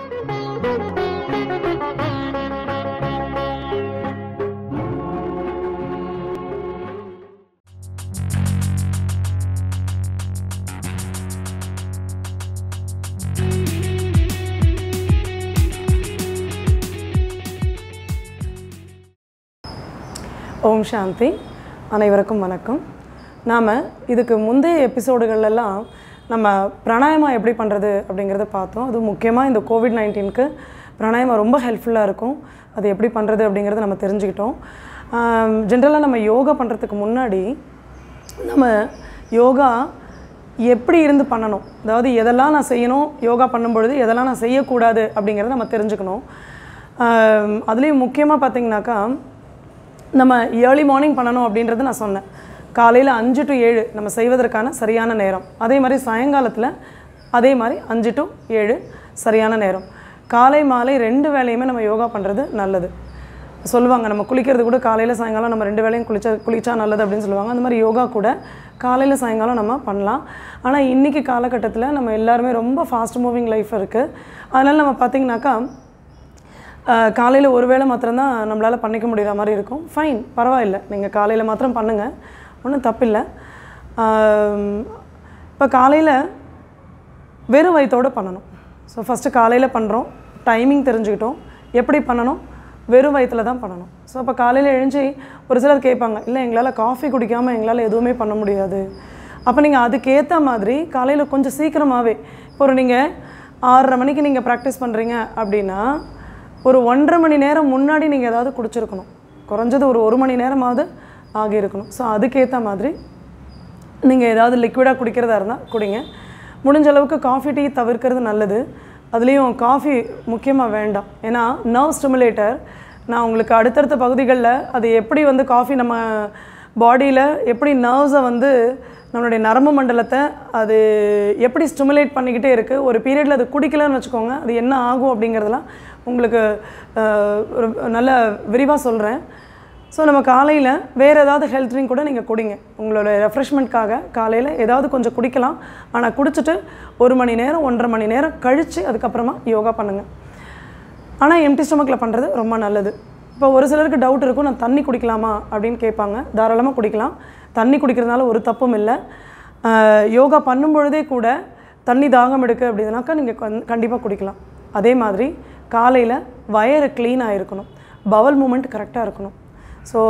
ஓம் சாந்தி அனைவருக்கும் வணக்கம் நாம் இதுக்கு முந்தைய எபிசோடுகள்லாம் நம்ம பிராணாயமம் எப்படி பண்ணுறது அப்படிங்கிறத பார்த்தோம் அது முக்கியமாக இந்த கோவிட் நைன்டீனுக்கு பிராணாயமம் ரொம்ப ஹெல்ப்ஃபுல்லாக இருக்கும் அது எப்படி பண்ணுறது அப்படிங்கிறத நம்ம தெரிஞ்சுக்கிட்டோம் ஜென்ரலாக நம்ம யோகா பண்ணுறதுக்கு முன்னாடி நம்ம யோகா எப்படி இருந்து பண்ணணும் அதாவது எதெல்லாம் நான் செய்யணும் யோகா பண்ணும் பொழுது எதெல்லாம் நான் செய்யக்கூடாது அப்படிங்கிறத நம்ம தெரிஞ்சுக்கணும் அதுலேயும் முக்கியமாக பார்த்தீங்கன்னாக்கா நம்ம ஏர்லி மார்னிங் பண்ணணும் அப்படின்றத நான் சொன்னேன் காலையில் அஞ்சு டு ஏழு நம்ம செய்வதற்கான சரியான நேரம் அதே மாதிரி சாயங்காலத்தில் அதே மாதிரி அஞ்சு டு ஏழு சரியான நேரம் காலை மாலை ரெண்டு வேலையுமே நம்ம யோகா பண்ணுறது நல்லது சொல்லுவாங்க நம்ம குளிக்கிறது கூட காலையில் சாயங்காலம் நம்ம ரெண்டு வேலையும் குளிச்சா குளிச்சா நல்லது அப்படின்னு சொல்லுவாங்க அந்த மாதிரி யோகா கூட காலையில் சாயங்காலம் நம்ம பண்ணலாம் ஆனால் இன்றைக்கி காலகட்டத்தில் நம்ம எல்லாருமே ரொம்ப ஃபாஸ்ட் மூவிங் லைஃப் இருக்குது அதனால் நம்ம பார்த்திங்கனாக்கா காலையில் ஒரு வேளை மாத்திரம்தான் நம்மளால் பண்ணிக்க முடிகிற மாதிரி இருக்கும் ஃபைன் பரவாயில்ல நீங்கள் காலையில் மாத்திரம் பண்ணுங்கள் ஒன்றும் தப்பில்லை இப்போ காலையில் வெறும் வயிற்றோடு பண்ணணும் ஸோ ஃபஸ்ட்டு காலையில் பண்ணுறோம் டைமிங் தெரிஞ்சுக்கிட்டோம் எப்படி பண்ணணும் வெறும் வயிற்றில் தான் பண்ணணும் ஸோ அப்போ காலையில் எழுஞ்சி ஒரு சிலர் கேட்பாங்க இல்லை எங்களால் காஃபி குடிக்காமல் எங்களால் எதுவுமே பண்ண முடியாது அப்போ நீங்கள் அதுக்கேற்ற மாதிரி காலையில் கொஞ்சம் சீக்கிரமாகவே இப்போ ஒரு நீங்கள் ஆறரை மணிக்கு நீங்கள் ப்ராக்டிஸ் பண்ணுறீங்க அப்படின்னா ஒரு ஒன்றரை மணி நேரம் முன்னாடி நீங்கள் ஏதாவது குடிச்சிருக்கணும் குறைஞ்சது ஒரு ஒரு மணி நேரமாவது ஆகியிருக்கணும் ஸோ அதுக்கேற்ற மாதிரி நீங்கள் ஏதாவது லிக்விடாக குடிக்கிறதா இருந்தால் குடிங்க முடிஞ்ச அளவுக்கு காஃபி டீ தவிர்க்கிறது நல்லது அதுலேயும் காஃபி முக்கியமாக வேண்டாம் ஏன்னா நர்வ் ஸ்டிமுலேட்டர் நான் உங்களுக்கு அடுத்தடுத்த பகுதிகளில் அது எப்படி வந்து காஃபி நம்ம பாடியில் எப்படி நர்வ்ஸை வந்து நம்மளுடைய நரம்பு மண்டலத்தை அது எப்படி ஸ்டிமுலேட் பண்ணிக்கிட்டே இருக்குது ஒரு பீரியடில் அது குடிக்கலன்னு வச்சுக்கோங்க அது என்ன ஆகும் அப்படிங்கிறதெல்லாம் உங்களுக்கு ஒரு நல்ல விரிவாக சொல்கிறேன் ஸோ நம்ம காலையில் வேறு ஏதாவது ஹெல்த் ட்ரிங்க் கூட நீங்கள் குடிங்க உங்களோட ரெஃப்ரெஷ்மெண்ட்காக காலையில் ஏதாவது கொஞ்சம் குடிக்கலாம் ஆனால் குடிச்சிட்டு ஒரு மணி நேரம் ஒன்றரை மணி நேரம் கழித்து அதுக்கப்புறமா யோகா பண்ணுங்கள் ஆனால் எம்டி ஸ்டொமக்கில் பண்ணுறது ரொம்ப நல்லது இப்போ ஒரு சிலருக்கு டவுட் இருக்கும் நான் தண்ணி குடிக்கலாமா அப்படின்னு கேட்பாங்க தாராளமாக குடிக்கலாம் தண்ணி குடிக்கிறதுனால ஒரு தப்பும் இல்லை யோகா பண்ணும் பொழுதே கூட தண்ணி தாகம் எடுக்கு அப்படின்னாக்கா நீங்கள் கண்டிப்பாக குடிக்கலாம் அதே மாதிரி காலையில் வயறு க்ளீனாக இருக்கணும் பவல் மூமெண்ட் கரெக்டாக இருக்கணும் ஸோ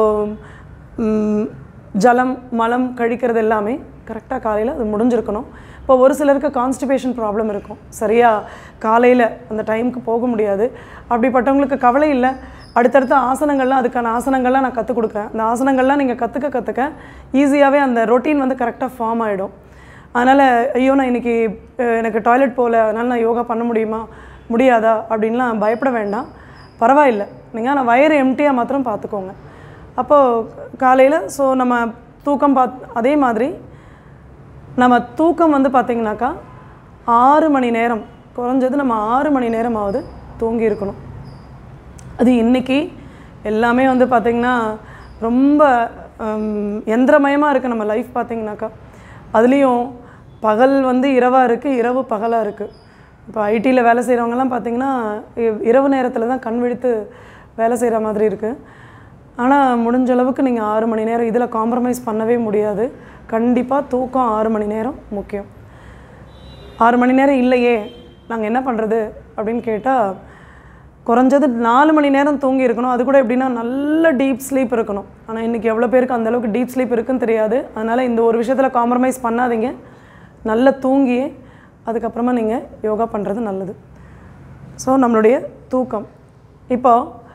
ஜலம் மலம் கழிக்கிறது எல்லாமே கரெக்டாக காலையில் அது முடிஞ்சிருக்கணும் இப்போ ஒரு சிலருக்கு கான்ஸ்டிபேஷன் ப்ராப்ளம் இருக்கும் சரியாக காலையில் அந்த டைமுக்கு போக முடியாது அப்படிப்பட்டவங்களுக்கு கவலை இல்லை அடுத்தடுத்த ஆசனங்கள்லாம் அதுக்கான ஆசனங்கள்லாம் நான் கற்றுக் கொடுக்குறேன் அந்த ஆசனங்கள்லாம் நீங்கள் கற்றுக்க கற்றுக்க ஈஸியாகவே அந்த ரொட்டீன் வந்து கரெக்டாக ஃபார்ம் ஆகிடும் அதனால் ஐயோ நான் இன்றைக்கி எனக்கு டாய்லெட் போகல அதனால் நான் யோகா பண்ண முடியுமா முடியாதா அப்படின்லாம் பயப்பட வேண்டாம் பரவாயில்லை நீங்கள் ஆனால் வயிறு எம்டியாக மாத்திரம் பார்த்துக்கோங்க அப்போது காலையில் ஸோ நம்ம தூக்கம் பாத் அதே மாதிரி நம்ம தூக்கம் வந்து பார்த்திங்கனாக்கா ஆறு மணி நேரம் குறைஞ்சது நம்ம ஆறு மணி நேரமாவது தூங்கி இருக்கணும் அது இன்றைக்கி எல்லாமே வந்து பார்த்திங்கன்னா ரொம்ப எந்திரமயமாக இருக்குது நம்ம லைஃப் பார்த்திங்கனாக்கா அதுலேயும் பகல் வந்து இரவாக இருக்குது இரவு பகலாக இருக்குது இப்போ ஐடியில் வேலை செய்கிறவங்கலாம் பார்த்திங்கன்னா இரவு நேரத்தில் தான் கண் விழித்து வேலை செய்கிற மாதிரி இருக்குது ஆனால் முடிஞ்ச அளவுக்கு நீங்கள் ஆறு மணி நேரம் இதில் காம்ப்ரமைஸ் பண்ணவே முடியாது கண்டிப்பாக தூக்கம் ஆறு மணி நேரம் முக்கியம் ஆறு மணி நேரம் இல்லையே நாங்கள் என்ன பண்ணுறது அப்படின்னு கேட்டால் குறைஞ்சது நாலு மணி நேரம் தூங்கி இருக்கணும் அது கூட எப்படின்னா நல்ல டீப் ஸ்லீப் இருக்கணும் ஆனால் இன்றைக்கி எவ்வளோ பேருக்கு அந்தளவுக்கு டீப் ஸ்லீப் இருக்குன்னு தெரியாது அதனால் இந்த ஒரு விஷயத்தில் காம்ப்ரமைஸ் பண்ணாதீங்க நல்லா தூங்கியே அதுக்கப்புறமா நீங்கள் யோகா பண்ணுறது நல்லது ஸோ நம்மளுடைய தூக்கம் இப்போ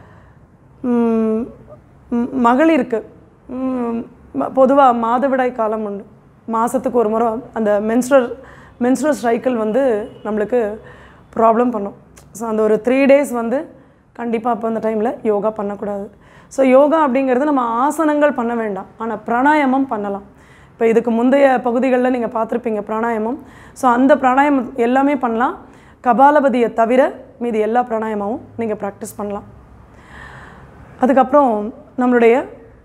மகளிருக்கு பொதுவாக மாதவிடாய் காலம் உண்டு மாதத்துக்கு ஒரு முறை அந்த மென்ஸ்ட்ரல் மென்ஸ்ட்ரல் சைக்கிள் வந்து நம்மளுக்கு ப்ராப்ளம் பண்ணும் ஸோ அந்த ஒரு த்ரீ டேஸ் வந்து கண்டிப்பாக அப்போ அந்த டைமில் யோகா பண்ணக்கூடாது ஸோ யோகா அப்படிங்கிறது நம்ம ஆசனங்கள் பண்ண வேண்டாம் ஆனால் பிராணாயாமம் பண்ணலாம் இப்போ இதுக்கு முந்தைய பகுதிகளில் நீங்கள் பார்த்துருப்பீங்க பிராணாயாமம் ஸோ அந்த பிராணாயாமம் எல்லாமே பண்ணலாம் கபாலபதியை தவிர மீதி எல்லா பிராணாயாமமும் நீங்கள் ப்ராக்டிஸ் பண்ணலாம் அதுக்கப்புறம் நம்மளுடைய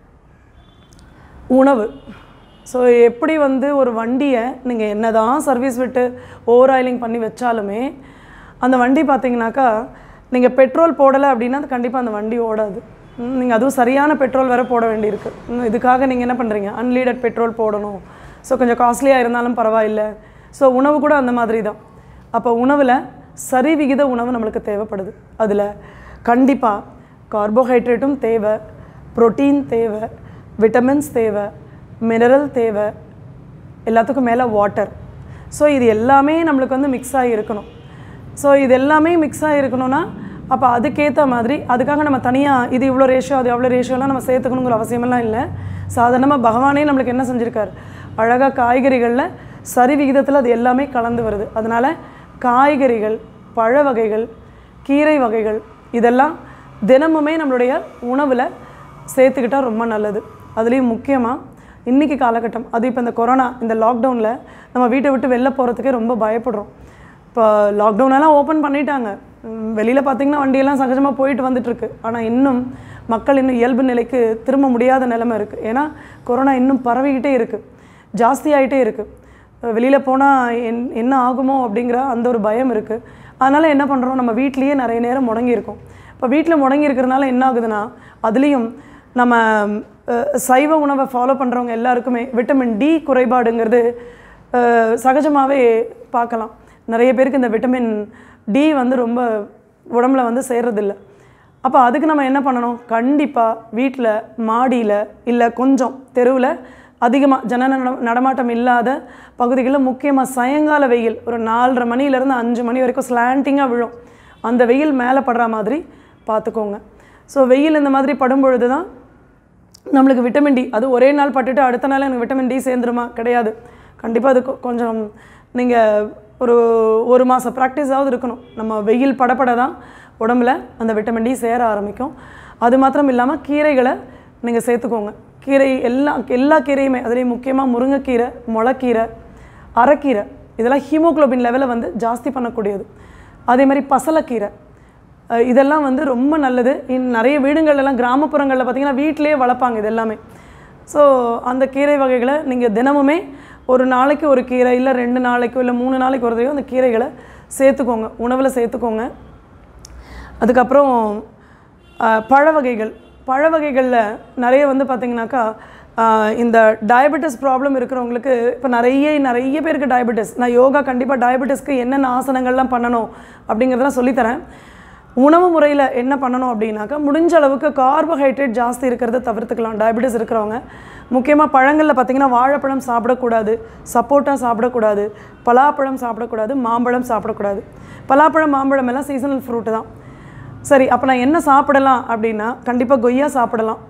உணவு ஸோ எப்படி வந்து ஒரு வண்டியை நீங்கள் என்ன தான் சர்வீஸ் விட்டு ஓவர் ஆயிலிங் பண்ணி வச்சாலுமே அந்த வண்டி பார்த்தீங்கன்னாக்கா நீங்கள் பெட்ரோல் போடலை அப்படின்னா அது கண்டிப்பாக அந்த வண்டி ஓடாது நீங்கள் அதுவும் சரியான பெட்ரோல் வேறு போட வேண்டியிருக்கு ம், இதுக்காக நீங்கள் என்ன பண்ணுறீங்க அன்லீடட் பெட்ரோல் போடணும் ஸோ கொஞ்சம் காஸ்ட்லியாக இருந்தாலும் பரவாயில்லை ஸோ உணவு கூட அந்த மாதிரி தான் அப்போ உணவில் சரி விகித உணவு நம்மளுக்கு தேவைப்படுது அதில் கண்டிப்பாக கார்போஹைட்ரேட்டும் தேவை புரோட்டீன் தேவை விட்டமின்ஸ் தேவை மினரல் தேவை எல்லாத்துக்கும் மேலே வாட்டர் ஸோ இது எல்லாமே நம்மளுக்கு வந்து மிக்ஸ் ஆகி இருக்கணும் ஸோ இது எல்லாமே மிக்ஸ் ஆகி இருக்கணும்னா அப்போ அதுக்கேற்ற மாதிரி அதுக்காக நம்ம தனியாக இது இவ்வளோ ரேஷியோ அது அவ்வளோ ரேஷியோலாம் நம்ம சேர்த்துக்கணுங்கிற அவசியமெல்லாம் இல்லை சாதாரணமாக பகவானே நம்மளுக்கு என்ன செஞ்சுருக்காரு அழகாக காய்கறிகளில் சரி விகிதத்தில் அது எல்லாமே கலந்து வருது அதனால் காய்கறிகள் பழ வகைகள் கீரை வகைகள் இதெல்லாம் தினமுமே நம்மளுடைய உணவில் சேர்த்துக்கிட்டால் ரொம்ப நல்லது அதுலேயும் முக்கியமாக இன்றைக்கி காலகட்டம் அது இப்போ இந்த கொரோனா இந்த லாக்டவுனில் நம்ம வீட்டை விட்டு வெளில போகிறதுக்கே ரொம்ப பயப்படுறோம் இப்போ லாக்டவுனெல்லாம் ஓப்பன் பண்ணிட்டாங்க வெளியில் பார்த்தீங்கன்னா வண்டியெல்லாம் சகஜமாக போயிட்டு வந்துட்டுருக்கு ஆனால் இன்னும் மக்கள் இன்னும் இயல்பு நிலைக்கு திரும்ப முடியாத நிலைமை இருக்குது ஏன்னா கொரோனா இன்னும் பரவிக்கிட்டே இருக்குது ஜாஸ்தியாயிட்டே இருக்குது வெளியில் போனால் என் என்ன ஆகுமோ அப்படிங்கிற அந்த ஒரு பயம் இருக்குது அதனால் என்ன பண்ணுறோம் நம்ம வீட்லேயே நிறைய நேரம் முடங்கி இருக்கோம் இப்போ வீட்டில் முடங்கி இருக்கிறதுனால என்ன ஆகுதுன்னா அதுலேயும் நம்ம அஹ், சைவ உணவை ஃபாலோ பண்ணுறவங்க எல்லாருக்குமே விட்டமின் டி குறைபாடுங்கிறது சகஜமாகவே பார்க்கலாம் நிறைய பேருக்கு இந்த விட்டமின் டி வந்து ரொம்ப உடம்புல வந்து சேர்றதில்ல அப்போ அதுக்கு நம்ம என்ன பண்ணணும் கண்டிப்பாக வீட்டில் மாடியில் இல்லை கொஞ்சம் தெருவில் அதிகமாக ஜன நட- நடமாட்டம் இல்லாத பகுதிகளில் முக்கியமாக சாயங்கால வெயில் ஒரு நாலரை மணிலேருந்து அஞ்சு மணி வரைக்கும் ஸ்லாண்டிங்காக விழும் அந்த வெயில் மேலே படுற மாதிரி பார்த்துக்கோங்க ஸோ வெயில் இந்த மாதிரி படும் பொழுது தான் நம்மளுக்கு விட்டமின் டி அது ஒரே நாள் பட்டுட்டு அடுத்த நாள் எனக்கு விட்டமின் டி சேர்ந்துருமா கிடையாது கண்டிப்பாக அது கொ- கொஞ்சம் நீங்கள் ஒரு ஒரு மாதம் ப்ராக்டிஸாவது இருக்கணும் நம்ம வெயில் படப்பட தான் உடம்புல அந்த விட்டமின் டி சேர ஆரம்பிக்கும் அது மாத்திரம் இல்லாமல் கீரைகளை நீங்கள் சேர்த்துக்கோங்க கீரை எல்லா எல்லா கீரையுமே அதுலேயும் முக்கியமாக முருங்கைக்கீரை முளைக்கீரை அரைக்கீரை இதெல்லாம் ஹீமோகுளோபின் லெவலை வந்து ஜாஸ்தி பண்ணக்கூடியது அதே மாதிரி பசலைக்கீரை அஹ் இதெல்லாம் வந்து ரொம்ப நல்லது இன் நிறைய வீடுங்கள்லாம் கிராமப்புறங்களில் பார்த்தீங்கன்னா வீட்டிலேயே வளர்ப்பாங்க இது எல்லாமே ஸோ அந்த கீரை வகைகளை நீங்கள் தினமுமே ஒரு நாளைக்கு ஒரு கீரை இல்லை ரெண்டு நாளைக்கோ இல்லை மூணு நாளைக்கு ஒரு தடவையோ அந்த கீரைகளை சேர்த்துக்கோங்க உணவில் சேர்த்துக்கோங்க அதுக்கப்புறம் அஹ், பழ வகைகள் பழ வகைகளில் நிறைய வந்து பார்த்திங்கனாக்கா அஹ், இந்த டயபெட்டிஸ் ப்ராப்ளம் இருக்கிறவங்களுக்கு இப்போ நிறைய நிறைய பேருக்கு டயபெட்டிஸ் நான் யோகா கண்டிப்பாக டயபெட்டிஸ்க்கு என்னென்ன ஆசனங்கள்லாம் பண்ணணும் அப்படிங்கிறதெல்லாம் சொல்லித்தரேன் உணவு முறையில் என்ன பண்ணணும் அப்படின்னாக்கா முடிஞ்ச அளவுக்கு கார்போஹைட்ரேட் ஜாஸ்தி இருக்கிறத தவிர்த்துக்கலாம் டயபெட்டிஸ் இருக்கிறவங்க முக்கியமாக பழங்களில் பார்த்தீங்கன்னா வாழைப்பழம் சாப்பிடக்கூடாது சப்போட்டா சாப்பிடக்கூடாது பலாப்பழம் சாப்பிடக்கூடாது மாம்பழம் சாப்பிடக்கூடாது பலாப்பழம் மாம்பழம் எல்லாம் சீசனல் ஃப்ரூட்டு தான் சரி அப்போ நான் என்ன சாப்பிடலாம் அப்படின்னா கண்டிப்பாக கொய்யா சாப்பிடலாம்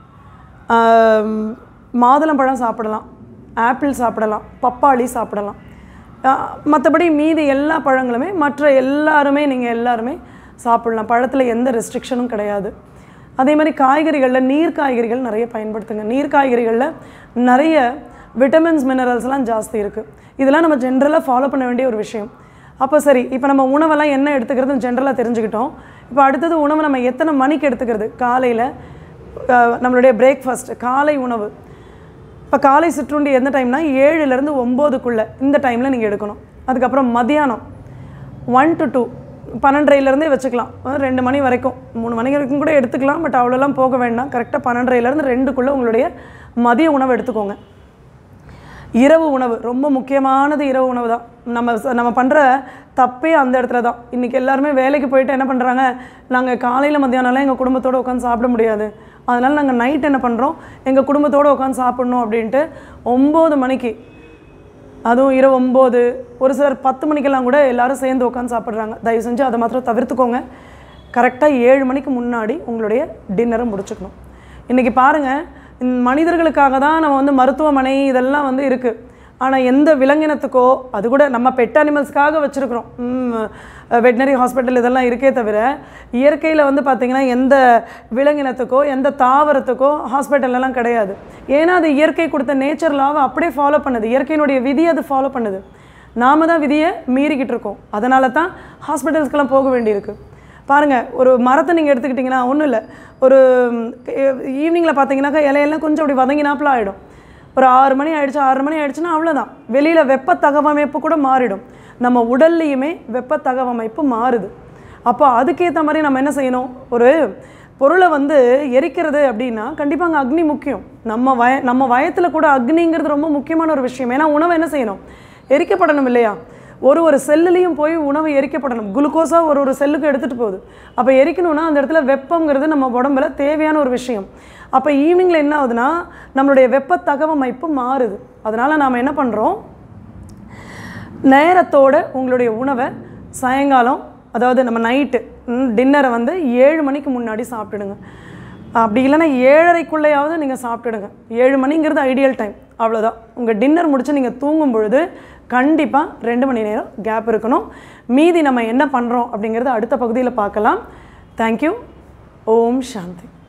ஆம், மாதுளம்பழம் சாப்பிடலாம் ஆப்பிள் சாப்பிடலாம் பப்பாளி சாப்பிடலாம் மற்றபடி மீதி எல்லா பழங்களுமே மற்ற எல்லாருமே நீங்கள் எல்லாருமே சாப்பிடலாம் பழத்தில் எந்த ரெஸ்ட்ரிக்ஷனும் கிடையாது அதே மாதிரி காய்கறிகளில் நீர் காய்கறிகள் நிறைய பயன்படுத்துங்க நீர் காய்கறிகளில் நிறைய விட்டமின்ஸ் மினரல்ஸ்லாம் ஜாஸ்தி இருக்குது இதெல்லாம் நம்ம ஜென்ரலாக ஃபாலோ பண்ண வேண்டிய ஒரு விஷயம் அப்போ சரி இப்போ நம்ம உணவெல்லாம் என்ன எடுத்துக்கிறதுன்னு ஜென்ரலாக தெரிஞ்சுக்கிட்டோம் இப்போ அடுத்தது உணவு நம்ம எத்தனை மணிக்கு எடுத்துக்கிறது காலையில் நம்மளுடைய பிரேக்ஃபாஸ்ட் காலை உணவு இப்போ காலை சிற்றுண்டி எந்த டைம்னா ஏழுலேருந்து ஒம்போதுக்குள்ளே இந்த டைமில் நீங்கள் எடுக்கணும் அதுக்கப்புறம் மதியானம் ஒன் டு டூ பன்னெண்டரைலேருந்தே வச்சுக்கலாம் அஹ் ரெண்டு மணி வரைக்கும் மூணு மணி வரைக்கும் கூட எடுத்துக்கலாம் பட் அவ்வளோலாம் போக வேண்டாம் கரெக்டாக பன்னெண்டரைலேருந்து ரெண்டுக்குள்ளே உங்களுடைய மதிய உணவு எடுத்துக்கோங்க இரவு உணவு ரொம்ப முக்கியமானது இரவு உணவு தான் நம்ம ச- நம்ம பண்ணுற தப்பே அந்த இடத்துல தான் இன்றைக்கி எல்லாருமே வேலைக்கு போயிட்டு என்ன பண்ணுறாங்க நாங்கள் காலையில் மத்தியானம்லாம் எங்கள் குடும்பத்தோடு உட்காந்து சாப்பிட முடியாது அதனால் நாங்கள் நைட் என்ன பண்ணுறோம் எங்கள் குடும்பத்தோடு உட்காந்து சாப்பிட்ணும் அப்படின்ட்டு ஒம்பது மணிக்கு அதுவும் இரவு ஒம்பது ஒரு சிலர் பத்து மணிக்கெல்லாம் கூட எல்லாரும் சேர்ந்து உட்காந்து சாப்பிட்றாங்க தயவு செஞ்சு அதை மாத்திரம் தவிர்த்துக்கோங்க கரெக்டாக ஏழு மணிக்கு முன்னாடி உங்களுடைய டின்னரை முடிச்சுக்கணும் இன்றைக்கி பாருங்கள் மனிதர்களுக்காக தான் நம்ம வந்து மருத்துவமனை இதெல்லாம் வந்து இருக்குது ஆனால் எந்த விலங்கினத்துக்கோ அது கூட நம்ம பெட் அனிமல்ஸ்க்காக வச்சுருக்குறோம் வெட்டினரி ஹாஸ்பிட்டல் இதெல்லாம் இருக்கே தவிர இயற்கையில் வந்து பார்த்திங்கன்னா எந்த விலங்கினத்துக்கோ எந்த தாவரத்துக்கோ hospital எல்லாம் கிடையாது ஏன்னா அது இயற்கை கொடுத்த நேச்சர் லாவை அப்படியே ஃபாலோ பண்ணுது இயற்கையினுடைய விதியை அது ஃபாலோ பண்ணுது நாம தான் விதியை மீறிக்கிட்டு இருக்கோம் அதனால தான் ஹாஸ்பிட்டல்ஸ்க்கெல்லாம் போக வேண்டியிருக்கு பாருங்கள் ஒரு மரத்தை நீங்கள் எடுத்துக்கிட்டிங்கன்னா ஒன்றும் இல்லை ஒரு ஈவினிங்கில் பார்த்தீங்கன்னாக்கா இலையெல்லாம் கொஞ்சம் அப்படி வதங்கினாப்புல ஆகிடும் ஒரு ஆறு மணி ஆயிடுச்சு ஆறு மணி ஆயிடுச்சுன்னா அவ்வளோதான் வெளியில் வெப்ப தகவமைப்பு கூட மாறிடும் நம்ம உடல்லையுமே வெப்ப தகவமைப்பு மாறுது அப்போ அதுக்கேற்ற மாதிரி நம்ம என்ன செய்யணும் ஒரு பொருளை வந்து எரிக்கிறது அப்படின்னா கண்டிப்பாக அங்கே அக்னி முக்கியம் நம்ம வய நம்ம வயத்தில் கூட அக்னிங்கிறது ரொம்ப முக்கியமான ஒரு விஷயம் ஏன்னா உணவை என்ன செய்யணும் எரிக்கப்படணும் இல்லையா ஒரு ஒரு செல்லுலேயும் போய் உணவு எரிக்கப்படணும் குளுக்கோஸாக ஒரு ஒரு செல்லுக்கு எடுத்துகிட்டு போகுது அப்போ எரிக்கணும்னா அந்த இடத்துல வெப்பங்கிறது நம்ம உடம்புல தேவையான ஒரு விஷயம் அப்போ ஈவினிங்கில் என்ன ஆகுதுன்னா நம்மளுடைய வெப்ப தகவமைப்பு மாறுது அதனால் நாம் என்ன பண்ணுறோம் நேரத்தோட உங்களுடைய உணவை சாயங்காலம் அதாவது நம்ம நைட்டு டின்னரை வந்து ஏழு மணிக்கு முன்னாடி சாப்பிட்டுடுங்க அப்படி இல்லைன்னா ஏழரைக்குள்ளேயாவது நீங்கள் சாப்பிட்டுடுங்க ஏழு மணிங்கிறது ஐடியல் டைம் அவ்வளோதான் உங்கள் டின்னர் முடிச்சு நீங்கள் தூங்கும் பொழுது கண்டிப்பாக ரெண்டு மணி நேரம் கேப் இருக்கணும் மீதி நம்ம என்ன பண்ணுறோம் அப்படிங்கிறத அடுத்த பகுதியில் பார்க்கலாம் தேங்க்யூ ஓம் சாந்தி